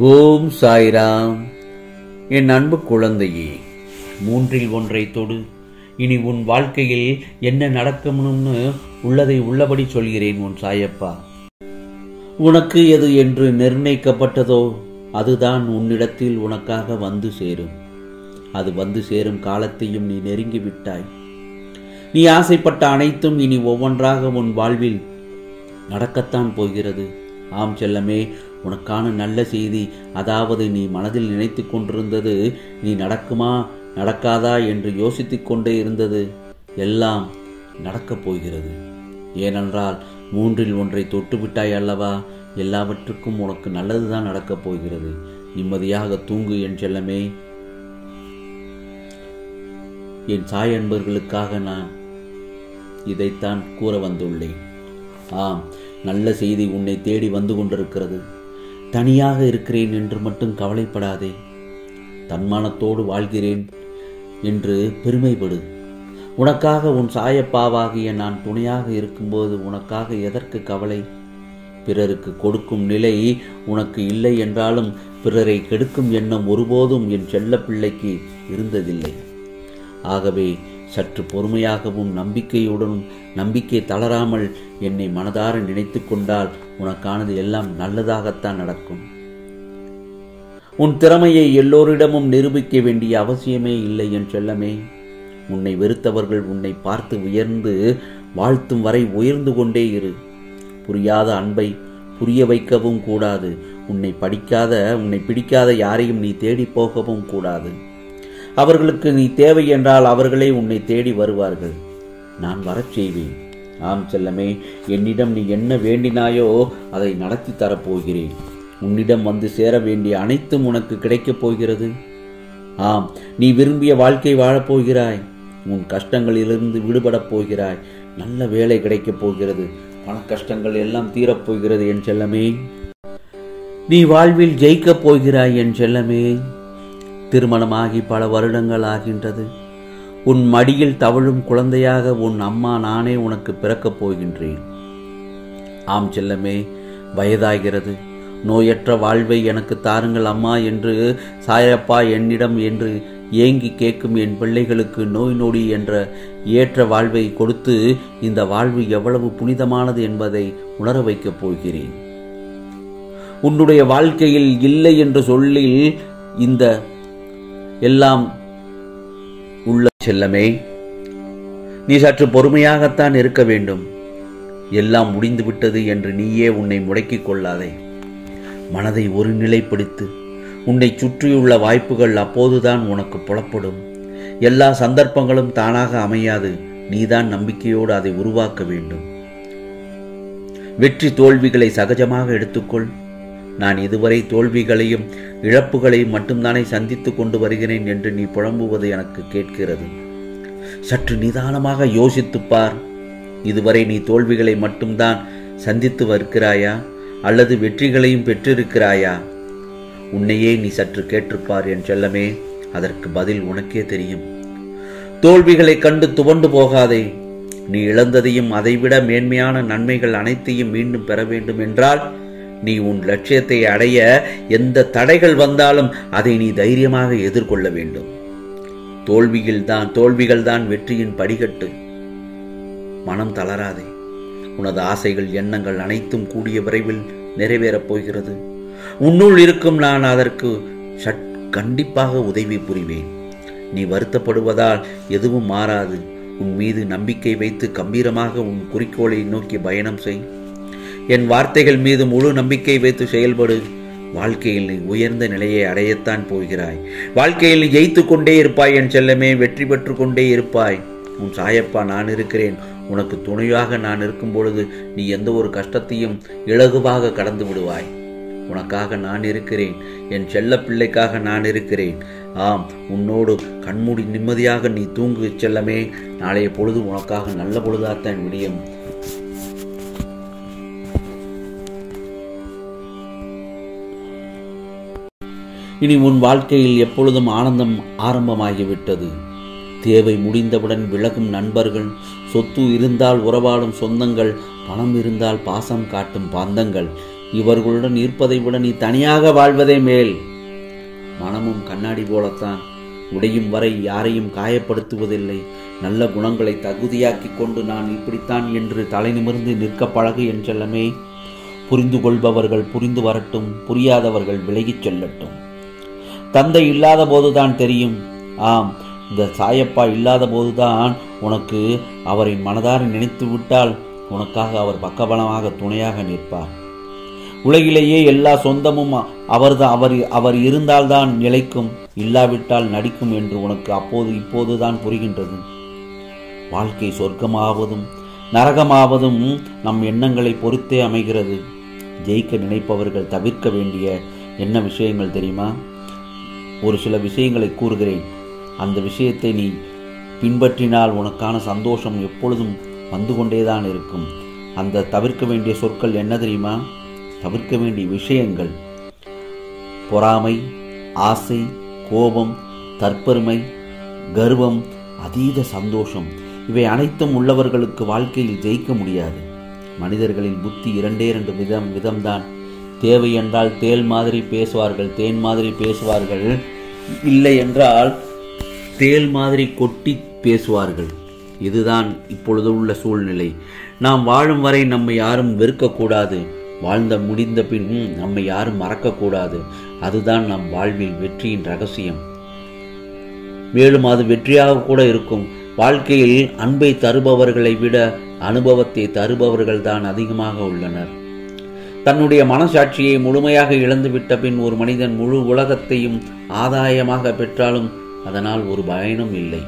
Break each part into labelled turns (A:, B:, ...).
A: ஓம் சாய்ராம் என் அன்பு குழந்தையே மூன்றில் ஒன்றை தொடு இனி உன் வாழ்க்கையில் என்ன நடக்கணும்னு உள்ளதை உள்ளபடி சொல்கிறேன் உன் சாயப்பா உனக்கு எது என்று நிர்ணயிக்கப்பட்டதோ அதுதான் உன்னிடத்தில் உனக்காக வந்து சேரும் அது வந்து சேரும் காலத்தையும் நீ நெருங்கி விட்டாய் நீ ஆசைப்பட்ட அனைத்தும் இனி ஒவ்வொன்றாக உன் வாழ்வில் நடக்கத்தான் போகிறது ஆம் செல்லமே உனக்கான நல்ல செய்தி அதாவது நீ மனதில் நினைத்து கொண்டிருந்தது நீ நடக்குமா நடக்காதா என்று யோசித்துக் கொண்டே இருந்தது எல்லாம் நடக்கப் போகிறது ஏனென்றால் மூன்றில் ஒன்றை தொட்டுவிட்டாய் அல்லவா எல்லாவற்றுக்கும் உனக்கு நல்லதுதான் நடக்கப் போகிறது நிம்மதியாக தூங்கு என் செல்லமே என் சாய் அன்பர்களுக்காக நான் இதைத்தான் கூற வந்துள்ளேன் ஆம் நல்ல செய்தி உன்னை தேடி வந்து கொண்டிருக்கிறது தனியாக இருக்கிறேன் என்று மட்டும் கவலைப்படாதே தன்மானத்தோடு வாழ்கிறேன் என்று பெருமைப்படு உனக்காக உன் சாயப்பாவாகிய நான் துணையாக இருக்கும்போது உனக்காக எதற்கு கவலை பிறருக்கு கொடுக்கும் நிலை உனக்கு இல்லை என்றாலும் பிறரை கெடுக்கும் எண்ணம் ஒருபோதும் என் செல்ல பிள்ளைக்கு இருந்ததில்லை ஆகவே சற்று பொறுமையாகவும் நம்பிக்கையுடனும் நம்பிக்கை தளராமல் என்னை மனதார நினைத்து கொண்டால் உனக்கானது எல்லாம் நல்லதாகத்தான் நடக்கும் உன் திறமையை எல்லோரிடமும் நிரூபிக்க வேண்டிய அவசியமே இல்லை என் செல்லமே உன்னை வெறுத்தவர்கள் உன்னை பார்த்து உயர்ந்து வாழ்த்தும் வரை உயர்ந்து கொண்டே இரு புரியாத அன்பை புரிய வைக்கவும் கூடாது உன்னை படிக்காத உன்னை பிடிக்காத யாரையும் நீ தேடி போகவும் கூடாது அவர்களுக்கு நீ தேவை என்றால் அவர்களே உன்னை தேடி வருவார்கள் நான் வரச் செய்வேன் ஆம் செல்லமே என்னிடம் நீ என்ன வேண்டினாயோ அதை நடத்தி தரப்போகிறேன் உன்னிடம் வந்து சேர வேண்டிய அனைத்தும் உனக்கு கிடைக்கப் போகிறது ஆம் நீ விரும்பிய வாழ்க்கை வாழப்போகிறாய் உன் கஷ்டங்களிலிருந்து விடுபடப் போகிறாய் நல்ல வேலை கிடைக்கப் போகிறது பண கஷ்டங்கள் எல்லாம் தீரப்போகிறது என் செல்லமே நீ வாழ்வில் ஜெயிக்கப் போகிறாய் என் செல்லமே திருமணமாகி பல வருடங்கள் ஆகின்றது உன் மடியில் தவழும் குழந்தையாக உன் அம்மா நானே உனக்கு பிறக்கப் போகின்றேன் ஆம் செல்லமே வயதாகிறது நோயற்ற வாழ்வை எனக்கு தாருங்கள் அம்மா என்று சாயப்பா என்னிடம் என்று ஏங்கி கேட்கும் என் பிள்ளைகளுக்கு நோய் நொடி என்ற ஏற்ற வாழ்வை கொடுத்து இந்த வாழ்வு எவ்வளவு புனிதமானது என்பதை உணர வைக்கப் போகிறேன் உன்னுடைய வாழ்க்கையில் இல்லை என்று சொல்லி இந்த எல்லாம் உள்ள செல்லமே நீ சற்று பொறுமையாகத்தான் இருக்க வேண்டும் எல்லாம் முடிந்துவிட்டது என்று நீயே உன்னை முடக்கிக் கொள்ளாதே மனதை ஒருநிலைப்படுத்து உன்னை சுற்றியுள்ள வாய்ப்புகள் அப்போதுதான் உனக்கு புலப்படும் எல்லா சந்தர்ப்பங்களும் தானாக அமையாது நீதான் நம்பிக்கையோடு அதை உருவாக்க வேண்டும் வெற்றி தோல்விகளை சகஜமாக எடுத்துக்கொள் நான் இதுவரை தோல்விகளையும் இழப்புகளையும் மட்டும்தானே சந்தித்து கொண்டு வருகிறேன் என்று நீ புலம்புவது எனக்கு கேட்கிறது சற்று நிதானமாக யோசித்துப் பார் இதுவரை நீ தோல்விகளை மட்டும்தான் சந்தித்து வருகிறாயா அல்லது வெற்றிகளையும் பெற்றிருக்கிறாயா உன்னையே நீ சற்று கேட்டிருப்பார் என் செல்லமே அதற்கு பதில் உனக்கே தெரியும் தோல்விகளை கண்டு துவண்டு போகாதே நீ இழந்ததையும் அதைவிட மேன்மையான நன்மைகள் அனைத்தையும் மீண்டும் பெற வேண்டும் என்றால் நீ உன் லட்சியத்தை அடைய எந்த தடைகள் வந்தாலும் அதை நீ தைரியமாக எதிர்கொள்ள வேண்டும் தோல்வியில் தான் தோல்விகள் தான் வெற்றியின் படிகட்டு மனம் தளராதே உனது ஆசைகள் எண்ணங்கள் அனைத்தும் கூடிய விரைவில் நிறைவேறப் போகிறது உன்னுள் இருக்கும் நான் அதற்கு சட் கண்டிப்பாக உதவி புரிவேன் நீ வருத்தப்படுவதால் எதுவும் மாறாது உன் மீது நம்பிக்கை வைத்து கம்பீரமாக உன் குறிக்கோளை நோக்கி பயணம் செய் என் வார்த்தைகள் மீது முழு நம்பிக்கை வைத்து செயல்படு வாழ்க்கையில் நீ உயர்ந்த நிலையை அடையத்தான் போகிறாய் வாழ்க்கையில் நீ ஜெயித்து கொண்டே இருப்பாய் என் செல்லமே வெற்றி பெற்று கொண்டே இருப்பாய் உன் சாயப்பா நான் இருக்கிறேன் உனக்கு துணையாக நான் இருக்கும் பொழுது நீ எந்த ஒரு கஷ்டத்தையும் இலகுவாக கடந்து விடுவாய் உனக்காக நான் இருக்கிறேன் என் செல்ல பிள்ளைக்காக நான் இருக்கிறேன் ஆம் உன்னோடு கண்மூடி நிம்மதியாக நீ தூங்கு செல்லமே நாளைய பொழுது உனக்காக நல்ல பொழுதாத்தான் விடியும் இனி உன் வாழ்க்கையில் எப்பொழுதும் ஆனந்தம் ஆரம்பமாகிவிட்டது தேவை முடிந்தவுடன் விலகும் நண்பர்கள் சொத்து இருந்தால் உறவாடும் சொந்தங்கள் பணம் இருந்தால் பாசம் காட்டும் பந்தங்கள் இவர்களுடன் இருப்பதை விட நீ தனியாக வாழ்வதே மேல் மனமும் கண்ணாடி போலத்தான் உடையும் வரை யாரையும் காயப்படுத்துவதில்லை நல்ல குணங்களை தகுதியாக்கிக் கொண்டு நான் இப்படித்தான் என்று தலை நிமிர்ந்து நிற்க பழகு என் செல்லமே புரிந்து கொள்பவர்கள் புரிந்து வரட்டும் புரியாதவர்கள் விலகிச் செல்லட்டும் தந்தை இல்லாத போதுதான் தெரியும் ஆம் இந்த சாயப்பா இல்லாத போதுதான் உனக்கு அவரை மனதார நினைத்து விட்டால் உனக்காக அவர் பக்கபலமாக துணையாக நிற்பார் உலகிலேயே எல்லா சொந்தமும் அவர்தான் அவர் அவர் இருந்தால்தான் நிலைக்கும் இல்லாவிட்டால் நடிக்கும் என்று உனக்கு அப்போது இப்போதுதான் புரிகின்றது வாழ்க்கை சொர்க்கமாவதும் நரகமாவதும் நம் எண்ணங்களை பொறுத்தே அமைகிறது ஜெயிக்க நினைப்பவர்கள் தவிர்க்க வேண்டிய என்ன விஷயங்கள் தெரியுமா ஒரு சில விஷயங்களை கூறுகிறேன் அந்த விஷயத்தை நீ பின்பற்றினால் உனக்கான சந்தோஷம் எப்பொழுதும் வந்து கொண்டேதான் இருக்கும் அந்த தவிர்க்க வேண்டிய சொற்கள் என்ன தெரியுமா தவிர்க்க வேண்டிய விஷயங்கள் பொறாமை ஆசை கோபம் தற்பெருமை கர்வம் அதீத சந்தோஷம் இவை அனைத்தும் உள்ளவர்களுக்கு வாழ்க்கையில் ஜெயிக்க முடியாது மனிதர்களின் புத்தி இரண்டே இரண்டு விதம் விதம்தான் தேவை என்றால் தேல் மாதிரி பேசுவார்கள் தேன் மாதிரி பேசுவார்கள் இல்லை என்றால் தேல் மாதிரி கொட்டி பேசுவார்கள் இதுதான் இப்பொழுது உள்ள சூழ்நிலை நாம் வாழும் வரை நம்மை யாரும் வெறுக்கக்கூடாது வாழ்ந்த முடிந்த பின் நம்மை யாரும் மறக்கக்கூடாது அதுதான் நம் வாழ்வில் வெற்றியின் ரகசியம் மேலும் அது வெற்றியாக கூட இருக்கும் வாழ்க்கையில் அன்பை தருபவர்களை விட அனுபவத்தை தருபவர்கள் தான் அதிகமாக உள்ளனர் தன்னுடைய மனசாட்சியை முழுமையாக இழந்துவிட்ட பின் ஒரு மனிதன் முழு உலகத்தையும் ஆதாயமாக பெற்றாலும் அதனால் ஒரு பயனும் இல்லை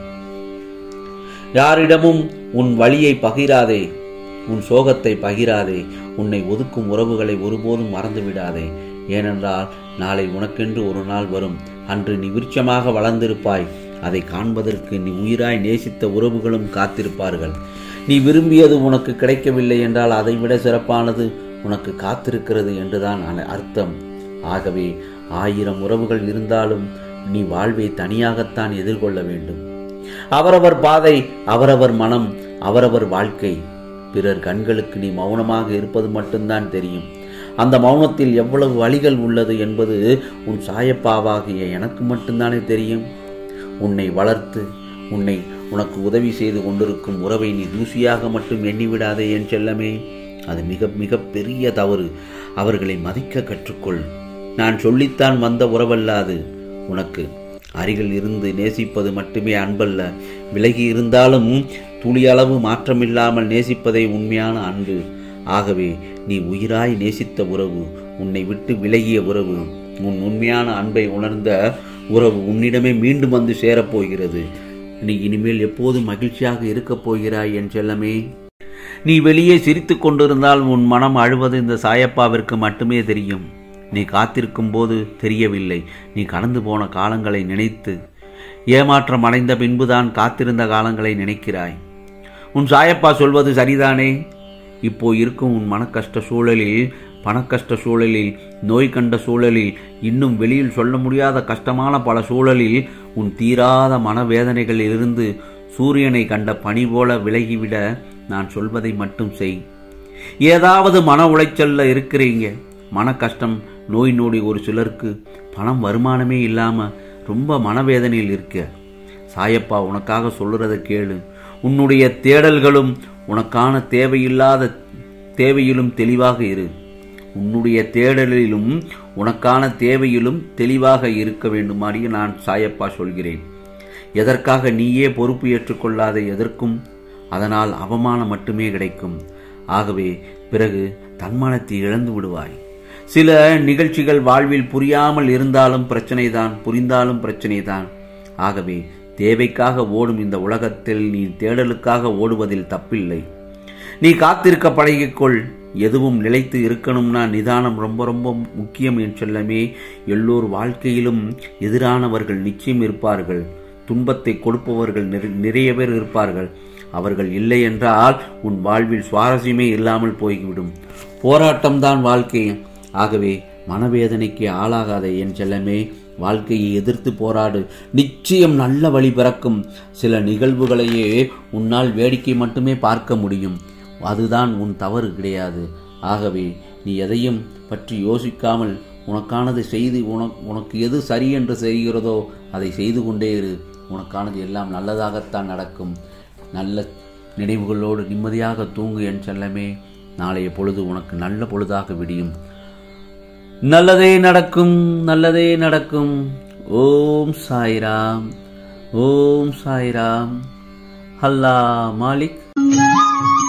A: யாரிடமும் உன் வழியை பகிராதே உன் சோகத்தை பகிராதே உன்னை ஒதுக்கும் உறவுகளை ஒருபோதும் மறந்து விடாதே ஏனென்றால் நாளை உனக்கென்று ஒரு நாள் வரும் அன்று நீ விருட்சமாக வளர்ந்திருப்பாய் அதை காண்பதற்கு நீ உயிராய் நேசித்த உறவுகளும் காத்திருப்பார்கள் நீ விரும்பியது உனக்கு கிடைக்கவில்லை என்றால் அதைவிட சிறப்பானது உனக்கு காத்திருக்கிறது என்றுதான் அர்த்தம் ஆகவே ஆயிரம் உறவுகள் இருந்தாலும் நீ வாழ்வை தனியாகத்தான் எதிர்கொள்ள வேண்டும் அவரவர் பாதை அவரவர் மனம் அவரவர் வாழ்க்கை பிறர் கண்களுக்கு நீ மௌனமாக இருப்பது மட்டும்தான் தெரியும் அந்த மௌனத்தில் எவ்வளவு வழிகள் உள்ளது என்பது உன் சாயப்பாவாகிய எனக்கு மட்டும்தானே தெரியும் உன்னை வளர்த்து உன்னை உனக்கு உதவி செய்து கொண்டிருக்கும் உறவை நீ தூசியாக மட்டும் எண்ணிவிடாதே என் செல்லமே அது மிக மிக பெரிய தவறு அவர்களை மதிக்க கற்றுக்கொள் நான் சொல்லித்தான் வந்த உறவல்லாது உனக்கு அருகில் இருந்து நேசிப்பது மட்டுமே அன்பல்ல விலகி இருந்தாலும் துளியளவு மாற்றமில்லாமல் நேசிப்பதே உண்மையான அன்பு ஆகவே நீ உயிராய் நேசித்த உறவு உன்னை விட்டு விலகிய உறவு உன் உண்மையான அன்பை உணர்ந்த உறவு உன்னிடமே மீண்டும் வந்து சேரப்போகிறது நீ இனிமேல் எப்போதும் மகிழ்ச்சியாக இருக்கப் போகிறாய் என் செல்லமே நீ வெளியே சிரித்து கொண்டிருந்தால் உன் மனம் அழுவது இந்த சாயப்பாவிற்கு மட்டுமே தெரியும் நீ காத்திருக்கும் போது தெரியவில்லை நீ கடந்து போன காலங்களை நினைத்து ஏமாற்றம் அடைந்த பின்புதான் காத்திருந்த காலங்களை நினைக்கிறாய் உன் சாயப்பா சொல்வது சரிதானே இப்போ இருக்கும் உன் மனக்கஷ்ட சூழலில் பணக்கஷ்ட சூழலில் நோய் கண்ட சூழலில் இன்னும் வெளியில் சொல்ல முடியாத கஷ்டமான பல சூழலில் உன் தீராத மனவேதனைகளிலிருந்து சூரியனை கண்ட பனி போல விலகிவிட நான் சொல்வதை மட்டும் செய் ஏதாவது மன உளைச்சல்ல இருக்கிறீங்க மன கஷ்டம் நோய் நொடி ஒரு சிலருக்கு பணம் வருமானமே இல்லாம ரொம்ப மனவேதனையில் இருக்க சாயப்பா உனக்காக சொல்லுறத கேளு உன்னுடைய தேடல்களும் உனக்கான தேவையில்லாத தேவையிலும் தெளிவாக இரு உன்னுடைய தேடலிலும் உனக்கான தேவையிலும் தெளிவாக இருக்க வேண்டுமாறி நான் சாயப்பா சொல்கிறேன் எதற்காக நீயே பொறுப்பு ஏற்றுக்கொள்ளாத எதற்கும் அதனால் அவமானம் மட்டுமே கிடைக்கும் ஆகவே பிறகு தன்மானத்தை இழந்து விடுவாய் சில நிகழ்ச்சிகள் வாழ்வில் புரியாமல் இருந்தாலும் பிரச்சனைதான் புரிந்தாலும் பிரச்சனைதான் ஆகவே தேவைக்காக ஓடும் இந்த உலகத்தில் நீ தேடலுக்காக ஓடுவதில் தப்பில்லை நீ காத்திருக்க பழகிக்கொள் எதுவும் நிலைத்து இருக்கணும்னா நிதானம் ரொம்ப ரொம்ப முக்கியம் என் செல்லமே எல்லோர் வாழ்க்கையிலும் எதிரானவர்கள் நிச்சயம் இருப்பார்கள் துன்பத்தை கொடுப்பவர்கள் நிறைய பேர் இருப்பார்கள் அவர்கள் இல்லை என்றால் உன் வாழ்வில் சுவாரஸ்யமே இல்லாமல் போய்விடும் போராட்டம்தான் வாழ்க்கை ஆகவே மனவேதனைக்கு ஆளாகாத என் செல்லமே வாழ்க்கையை எதிர்த்து போராடு நிச்சயம் நல்ல வழி பிறக்கும் சில நிகழ்வுகளையே உன்னால் வேடிக்கை மட்டுமே பார்க்க முடியும் அதுதான் உன் தவறு கிடையாது ஆகவே நீ எதையும் பற்றி யோசிக்காமல் உனக்கானது செய்து உனக்கு உனக்கு எது சரி என்று செய்கிறதோ அதை செய்து கொண்டே இரு உனக்கானது எல்லாம் நல்லதாகத்தான் நடக்கும் நல்ல நினைவுகளோடு நிம்மதியாக தூங்கு என் செல்லமே நாளைய பொழுது உனக்கு நல்ல பொழுதாக விடியும் நல்லதே நடக்கும் நல்லதே நடக்கும் ஓம் சாய்ராம் ஓம் சாய்ராம் அல்லா மாலிக்